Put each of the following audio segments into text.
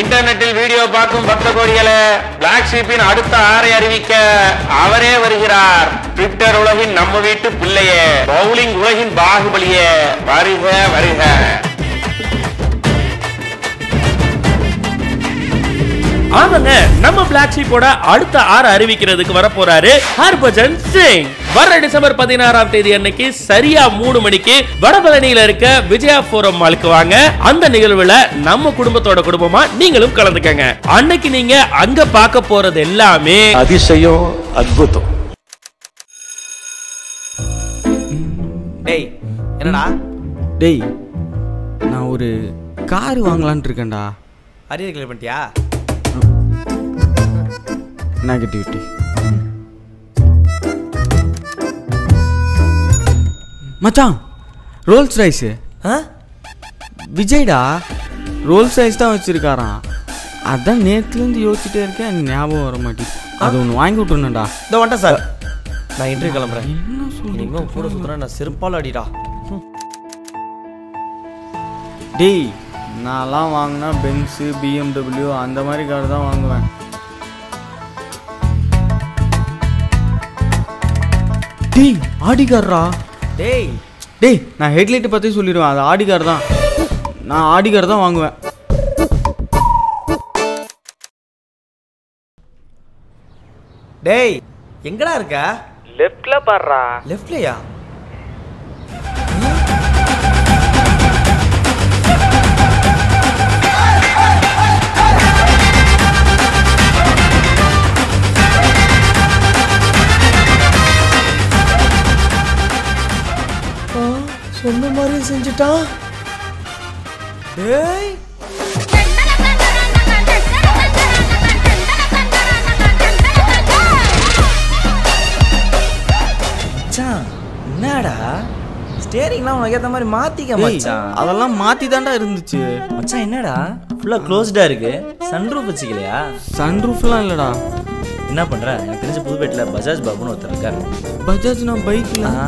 இன்டர்நெட்டில் வீடியோ பார்க்கும் பக்த கோடிகளே பிளாக் ஷீப்பின் அடுத்த ஆறை அறிவிக்க அவரே வருகிறார் ட்விட்டர் உலகின் நம்ம வீட்டு பிள்ளையே பவுலிங் உலகின் பாகுபலியே வருக வருக ஆமாங்க நம்ம பிளாக் ஷீப்போட அடுத்த ஆறு அறிவிக்கிறதுக்கு வர போறாரு ஹர்பஜன் சிங் வர டிசம்பர் பதினாறாம் தேதி அன்னைக்கு சரியா மூணு மணிக்கு வடபழனியில இருக்க விஜயா போரம் மாலுக்கு வாங்க அந்த நிகழ்வுல நம்ம குடும்பத்தோட குடும்பமா நீங்களும் கலந்துக்கங்க அன்னைக்கு நீங்க அங்க பார்க்க போறது எல்லாமே அதிசயம் அத்புதம் டேய் என்னடா டேய் நான் ஒரு கார் வாங்கலான்ட்டு இருக்கேன்டா அரியர் கிளியர் பண்ணிட்டியா நெகட்டிவிட்டி மச்சான் ரோல்ஸ் ரைஸு ஆ விஜய்டா ரோல்ஸ் ரைஸ் தான் வச்சிருக்காராம் அதான் நேற்றுலேருந்து யோசிச்சுட்டே இருக்கேன் எனக்கு ஞாபகம் வர மாட்டேங்குது அது ஒன்று வாங்கி விட்டுருணும்டா இதோ வந்துட்டேன் சார் நான் இன்டர்வியூ கிளம்புறேன் இனிமே உன் கூட சுத்துறேன் நான் செருப்பால் அடிடா டேய் நான்லாம் வாங்கினா பென்ஸு பிஎம்டபிள்யூ அந்த மாதிரி கார் தான் வாங்குவேன் டேய் ஆடி கார்ரா டேய் டேய் நான் ஹெட்லைட்டை பற்றி சொல்லிடுவேன் அது ஆடி கார் தான் நான் ஆடி கார் தான் வாங்குவேன் டேய் எங்கடா இருக்க லெஃப்ட்ல பாடுறா லெஃப்ட்லயா சொன்ன மாதிரி செஞ்சுட்டான் டேய் மச்சான் என்னடா ஸ்டேரிங்லாம் உனக்கு ஏத்த மாதிரி மாத்திக்க டேய், மச்சான் அதெல்லாம் மாற்றி தாண்டா இருந்துச்சு மச்சான் என்னடா ஃபுல்லா க்ளோஸ்டா இருக்கு சன்ரூஃப் வச்சுக்கலையா சன்ரூஃப்லாம் இல்லைடா என்ன பண்ற எனக்கு தெரிஞ்ச புதுப்பேட்டில் பஜாஜ் பாபுன்னு ஒருத்தர் இருக்காரு பஜாஜ் நான் பைக்கில் ஆ.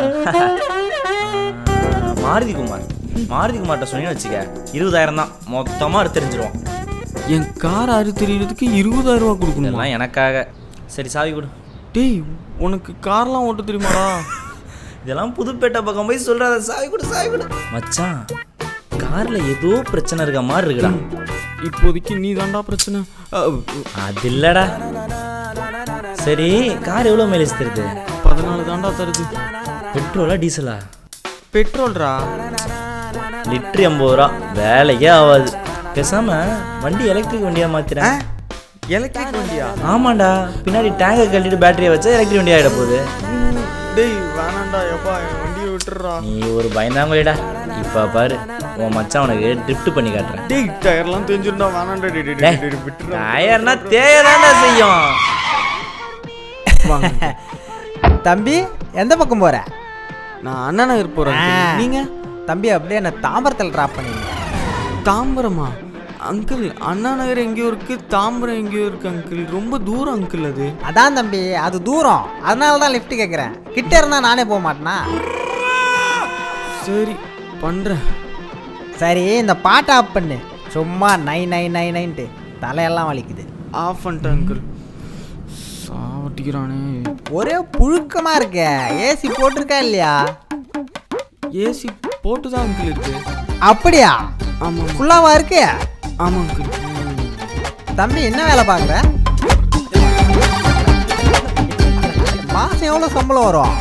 மாருதி குமார் மாருதி குமார்ட்ட சொன்னீங்கன்னு வச்சுக்க இருபதாயிரம் தான் மொத்தமா எடுத்து தெரிஞ்சிருவோம் என் கார் அறு தெரியறதுக்கு இருபதாயிரம் ரூபா கொடுக்கணுமா இதெல்லாம் எனக்காக சரி சாவி கொடு டேய் உனக்கு கார்லாம் ஓட்ட தெரியுமாடா இதெல்லாம் புதுப்பேட்டை பக்கம் போய் சொல்றாத சாவி கொடு சாவி கொடு மச்சான் கார்ல ஏதோ பிரச்சனை இருக்க மாதிரி இருக்குடா இப்போதைக்கு நீ தாண்டா பிரச்சனை அஹ், அது இல்லடா சரி கார் எவ்வளோ மைலேஜ் தருது பதினாலு தாண்டா தருது பெட்ரோலா டீசலா பெட்ரோல்ரா லிட்டர் எண்பது ரூபா வேலைக்கே ஆகாது பேசாம வண்டி எலக்ட்ரிக் வண்டியா மாத்திரேன் எலக்ட்ரிக் வண்டியா ஆமாண்டா பின்னாடி டேங்கை கழட்டிட்டு பேட்டரியை வச்சா எலக்ட்ரிக் வண்டி ஆகிட போகுது டேய் வேணாண்டா எப்பா என் வண்டியை விட்டுறா நீ ஒரு பயந்தாங்கொழிடா இப்போ பாரு உன் மச்சான் உனக்கு ட்ரிஃப்ட் பண்ணி காட்டுறேன் டேய் டயர்லாம் தெரிஞ்சிருந்தா வேணாண்டா டேய் டேய், டேய், டேய், விட்டுறா டயர்னா தேயதாண்டா செய்யும் வாங்க. தம்பி எந்த பக்கம் போற நான் அண்ணா நகர் போறேன் ஆ. நீங்க தம்பி அப்படியே என்ன தாம்பரத்தில் ட்ராப் பண்ணிடுங்க தாம்பரமா அங்கிள் அண்ணா நகர் எங்கேயோ இருக்கு தாம்பரம் எங்கேயோ இருக்கு அங்கிள் ரொம்ப தூரம் அங்கிள் அது அதான் தம்பி அது தூரம் அதனால தான் லிஃப்ட் கேட்குறேன் கிட்ட இருந்தா நானே போக மாட்டேனா சரி பண்றேன் சரி இந்த பாட்டை ஆஃப் பண்ணு சும்மா நை நை நை நைன்ட்டு தலையெல்லாம் வலிக்குது ஆஃப் பண்ணிட்டேன் அங்கிள் சாவட்டிக்கிறானே ஒரே புழுக்கமா இருக்க ஏசி போட்டிருக்கா இல்லையா ஏசி போட்டு தான் அங்கிள் இருக்கு அப்படியா ஆமா ஃபுல்லாவா இருக்கு ஆமா அங்கிள் தம்பி என்ன வேலை பார்க்குற மாசம் எவ்வளோ சம்பளம் வரும்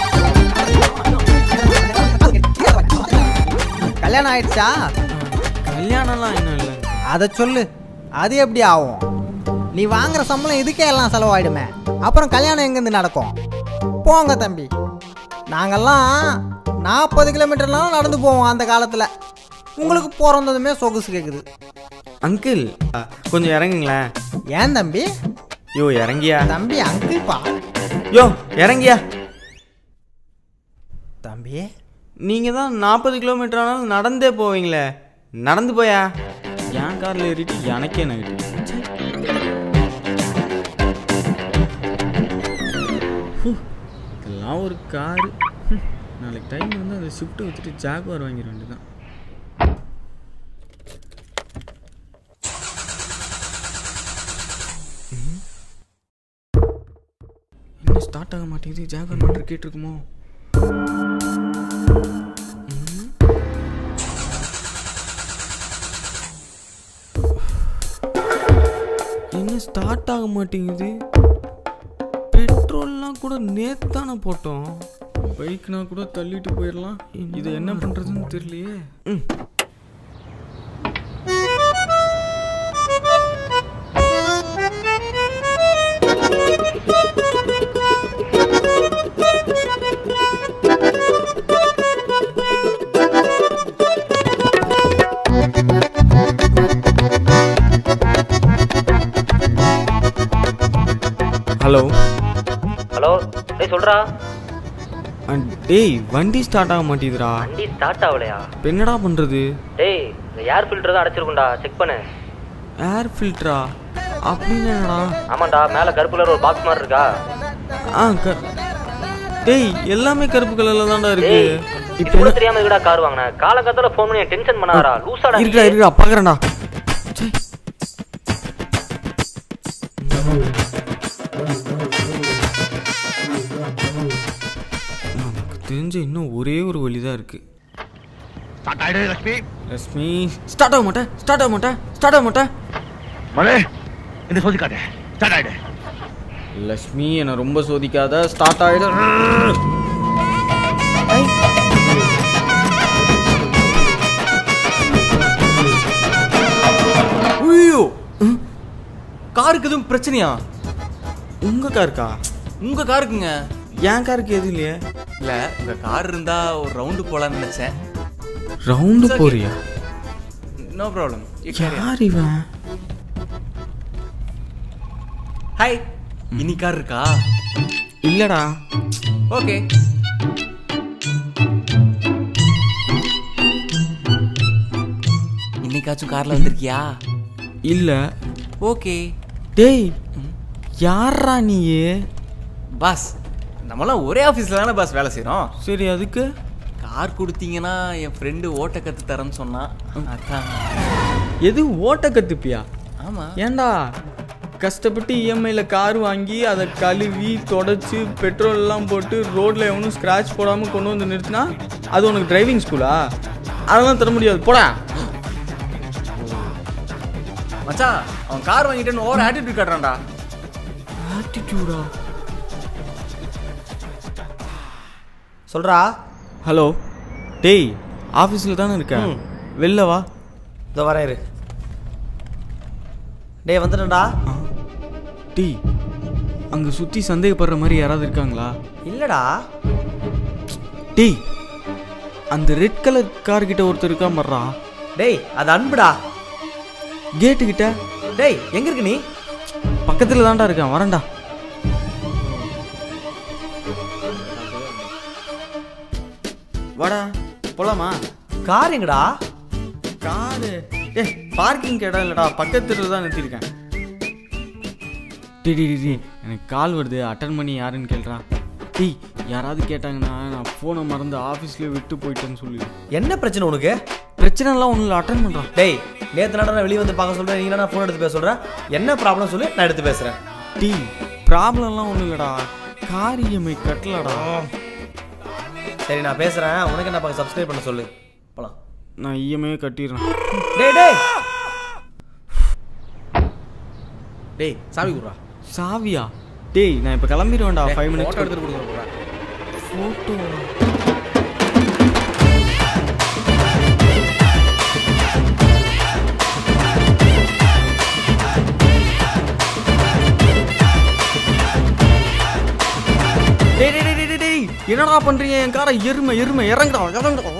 கல்யாணம் ஆயிடுச்சா கல்யாணம்லாம் இன்னும் இல்லை அதை சொல்லு அது எப்படி ஆகும் நீ வாங்குற சம்பளம் இதுக்கே எல்லாம் செலவாயிடுமே அப்புறம் கல்யாணம் எங்கேருந்து நடக்கும் போங்க தம்பி நாங்கெல்லாம் நாற்பது கிலோமீட்டர்லாம் நடந்து போவோம் அந்த காலத்தில் உங்களுக்கு பிறந்ததுமே சொகுசு கேட்குது அங்கிள் அ, கொஞ்சம் இறங்குங்களேன் ஏன் தம்பி யோ இறங்கியா தம்பி அங்கிள்ப்பா யோ இறங்கியா தம்பி நீங்கள் தான் நாற்பது கிலோமீட்டர் ஆனாலும் நடந்தே போவீங்களே நடந்து போயா என் காரில் ஏறிட்டு எனக்கே நெகட்டிவ் இதெல்லாம் ஒரு காரு நாளைக்கு டைம் வந்து அந்த ஷிஃப்ட் வச்சுட்டு ஜாகுவார் வாங்கிட வேண்டியதான் ஸ்டார்ட் ஆக மாட்டேங்குது ஜாகர் மட்டும் கேட்டிருக்குமோ ம். என்ன ஸ்டார்ட் ஆக மாட்டேங்குது பெட்ரோல்லாம் கூட நேத்தானே போட்டோம் பைக்னா கூட தள்ளிட்டு போயிடலாம் இதை என்ன பண்றதுன்னு தெரியலையே ம் ஹலோ ஹலோ டேய் சொல்றா டேய் வண்டி ஸ்டார்ட் ஆக மாட்டேங்குதுடா வண்டி ஸ்டார்ட் ஆகலையா இப்போ என்னடா பண்றது டேய் இந்த ஏர் ஃபில்டர் தான் அடைச்சிருக்கும்டா செக் பண்ணு ஏர் ஃபில்டரா அப்படின்னு என்னடா ஆமாண்டா மேலே கருப்பு கலர் ஒரு பாக்ஸ் மாதிரி இருக்கா ஆ க டேய் எல்லாமே கருப்பு கலர்ல தான்டா இருக்கு டேய் இது இப்போ கூட தெரியாம இருக்கடா கார் வாங்கினேன் காலகட்டத்தில் ஃபோன் பண்ணி டென்ஷன் பண்ணாதடா லூசாடா இருக்கா இருக்கா பார்க்கறேன்டா ச்சே. நமக்கு தெரிஞ்ச இன்னும் ஒரே ஒரு வழி தான் இருக்கு லட்சுமி ஸ்டார்ட் ஆக மாட்டேன் ஸ்டார்ட் ஆக மாட்டேன் ஸ்டார்ட் ஆக மாட்டேன் மலே என்ன சோதிக்காத ஸ்டார்ட் ஆயிடு லட்சுமி என்னை ரொம்ப சோதிக்காத ஸ்டார்ட் ஆயிடும் ஐயோ காருக்கு எதுவும் பிரச்சனையா உங்க காருக்கா உங்க காருக்குங்க என் காருக்கு எதுவும் இல்லையே இல்ல உங்க கார் இருந்தா ஒரு ரவுண்டு போலாம்னு நினைச்சேன் ரவுண்டு போறியா நோ ப்ராப்ளம் யார் இவன் ஹாய் இனி கார் இருக்கா இல்லடா ஓகே இன்னைக்காச்சும் கார்ல வந்திருக்கியா இல்ல ஓகே டேய் யாரா நீயே பாஸ் நம்மலாம் ஒரே ஆஃபீஸில் தானே பாஸ் வேலை செய்கிறோம் சரி அதுக்கு கார் கொடுத்தீங்கன்னா என் ஃப்ரெண்டு ஓட்ட கற்று தரேன்னு சொன்னான் அதான் எது ஓட்ட கத்துப்பியா ஆமாம் ஏன்டா கஷ்டப்பட்டு இஎம்ஐல கார் வாங்கி அதை கழுவி தொடச்சி பெட்ரோல் எல்லாம் போட்டு ரோட்ல எவனும் ஸ்க்ராட்ச் போடாம கொண்டு வந்து நிறுத்தினா அது உனக்கு டிரைவிங் ஸ்கூலா அதெல்லாம் தர முடியாது போடா மச்சான் அவன் கார் வாங்கிட்டேன்னு ஓவர் ஆட்டிடியூட் காட்டுறான்டா ஆட்டிடியூடா சொல்றா ஹலோ டேய் ஆஃபீஸில் தானே இருக்க வெளில வா இதோ வரேன் இரு டேய் வந்துட்டேன்டா டேய் அங்கே சுற்றி சந்தேகப்படுற மாதிரி யாராவது இருக்காங்களா இல்லடா டேய் அந்த ரெட் கலர் கார் கிட்ட ஒருத்தர் இருக்கா மர்றா டேய் அது அன்புடா கேட்டு கிட்ட டேய் எங்க இருக்கு நீ பக்கத்தில் தான்டா இருக்கான் வரேன்டா வாடா போலாமா கார் எங்கடா காரு ஏ பார்க்கிங் இடம் இல்லடா பக்கத்துல தான் நிறுத்திருக்கேன் டி டி டி, டி எனக்கு கால் வருது அட்டன் பண்ணி யாருன்னு கேள்றா டேய் யாராவது கேட்டாங்கன்னா நான் ஃபோனை மறந்து ஆஃபீஸ்லேயே விட்டு போயிட்டேன்னு சொல்லி என்ன பிரச்சனை உனக்கு பிரச்சனைலாம் ஒன்றும் இல்லை அட்டன் பண்ணுறான் டேய் நேத்து நாட நான் வெளியே வந்து பார்க்க சொல்றேன் நீங்க நான் ஃபோன் எடுத்து பேச சொல்றேன் என்ன ப்ராப்ளம் சொல்லி நான் எடுத்து பேசுறேன் டீ ப்ராப்ளம்லாம் ஒன்றும் இல்லைடா கார் இஎம்ஐ கட்டலடா சரி நான் பேசுறேன் உனக்கு என்ன பார்க்க சப்ஸ்கிரைப் பண்ண சொல்லு போலாம் நான் இஎம்ஐ கட்டிடுறேன் டேய் டேய் டேய் சாவி குடுறா சாவியா டேய் நான் இப்போ கிளம்பிடுவேன்டா ஃபைவ் மினிட்ஸ் ஃபோட்டோ எடுத்துட்டு கொடுக்குற போறேன் ஃபோட்டோ டேய் டேய் டேய், டேய் டேய் என்னடா பண்றீங்க என் காரை எருமை எருமை இறங்குடா இறங்குடா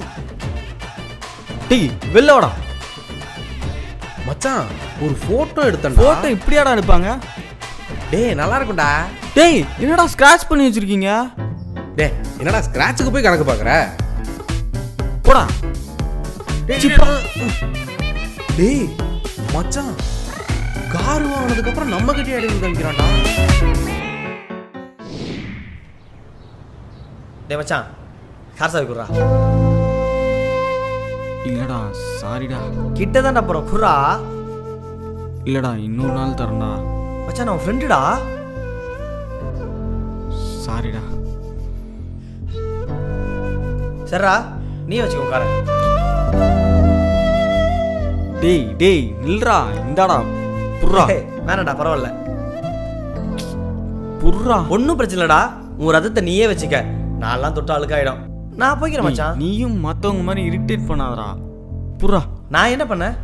டேய் வெளில வாடா மச்சான் ஒரு போட்டோ எடுத்தேன் போட்டோ இப்படியாடா எடுப்பாங்க டேய் நல்லா இருக்கும்டா டேய் என்னடா ஸ்கிராட்ச் பண்ணி வச்சிருக்கீங்க டேய் என்னடா ஸ்கிராட்சுக்கு போய் கணக்கு பாக்குற போடா சிப்பா. டேய் மச்சான் கார் வாங்கினதுக்கு அப்புறம் நம்ம கிட்டே அடி காமிக்கிறான்டா டேய் மச்சான் கார் சாவி குடுறா இல்லடா சாரிடா கிட்ட தான் அப்புறம் குர்ரா இல்லடா இன்னொரு நாள் தரேன்டா மச்சான் நான் ஃப்ரெண்டுடா சாரிடா சரிடா நீ வச்சுக்கோ காரை டேய் டேய் நில்றா இந்தாடா புர்ரா ஏய், வேணாம்டா பரவாயில்ல புர்ரா ஒன்றும் பிரச்சனை இல்லடா உன் ரதத்தை நீயே வச்சுக்க நான்லாம் தொட்டு அழுக்காயிடும் நான் போய்க்கிறேன் மச்சான் நீயும் மத்தவங்க மாதிரி இரிட்டேட் பண்ணாதடா புர்ரா நான் என்ன பண்ணேன்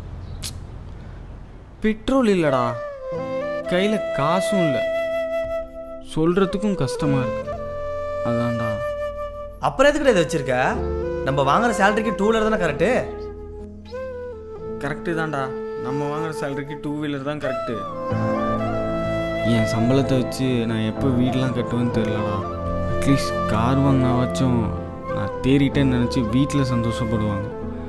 பெட்ரோல் இல்லடா கையில காசும் இல்லை சொல்றதுக்கும் கஷ்டமா இருக்கு அதான்டா அப்புறம் எதுக்குடா இதை வச்சிருக்க நம்ம வாங்குற சேலரிக்கு டூ வீலர் தானே கரெக்டு கரெக்டு தான்டா நம்ம வாங்குற சேலரிக்கு டூ வீலர் தான் கரெக்டு என் சம்பளத்தை வச்சு நான் எப்போ வீடெலாம் கட்டுவேன்னு தெரிலடா அட்லீஸ்ட் கார் வாங்கினா வச்சும் நான் தேறிட்டேன்னு நினச்சி வீட்டில் சந்தோஷப்படுவாங்க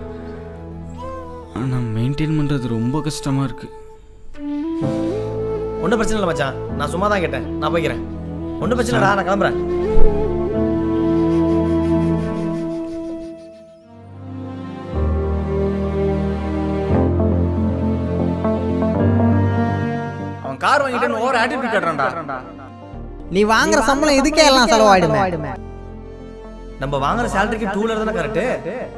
ஆனால் மெயின்டைன் பண்ணுறது ரொம்ப கஷ்டமாக இருக்குது ஒன்றும் பிரச்சனை இல்லை மச்சான் நான் சும்மா தான் கேட்டேன் நான் போய்க்கிறேன் ஒன்றும் பிரச்சனை இல்லடா நான் கிளம்புறேன் அவன் கார் வாங்கிட்டேன்னு ஓவர் ஆட்டிடியூட் காட்டுறான்டா நீ வாங்குற சம்பளம் இதுக்கே எல்லாம் செலவாயிடுமே நம்ம வாங்குற சேலரிக்கு டூ வீலர் தானே கரெக்டு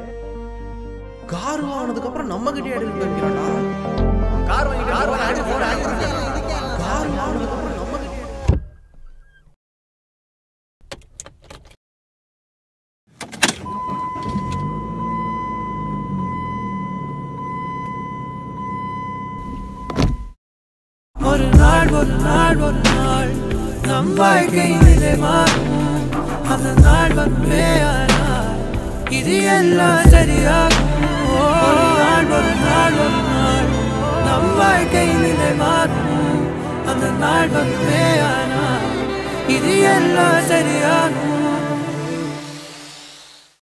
கார் வாங்கினதுக்கு அப்புறம் நம்ம கிட்டே எடுத்து வைக்கிறான்டா கார் வாங்கிட்டு கார் வாங்கிட்டு கார் வாங்கினதுக்கு அப்புறம் நம்ம கிட்டே ஒரு நாள் ஒரு நாள் ஒரு நாள் நம் வாழ்க்கையிலே மாறும் அந்த நாள் வந்தே ஆனால் இது எல்லாம் சரியாகும் ஒரு நாள் ஒரு நாள் ஒரு நாள் நம் வாழ்க்கையிலே மாறும் அந்த நாள் வந்தே ஆனால் இது எல்லாம் சரியாகும்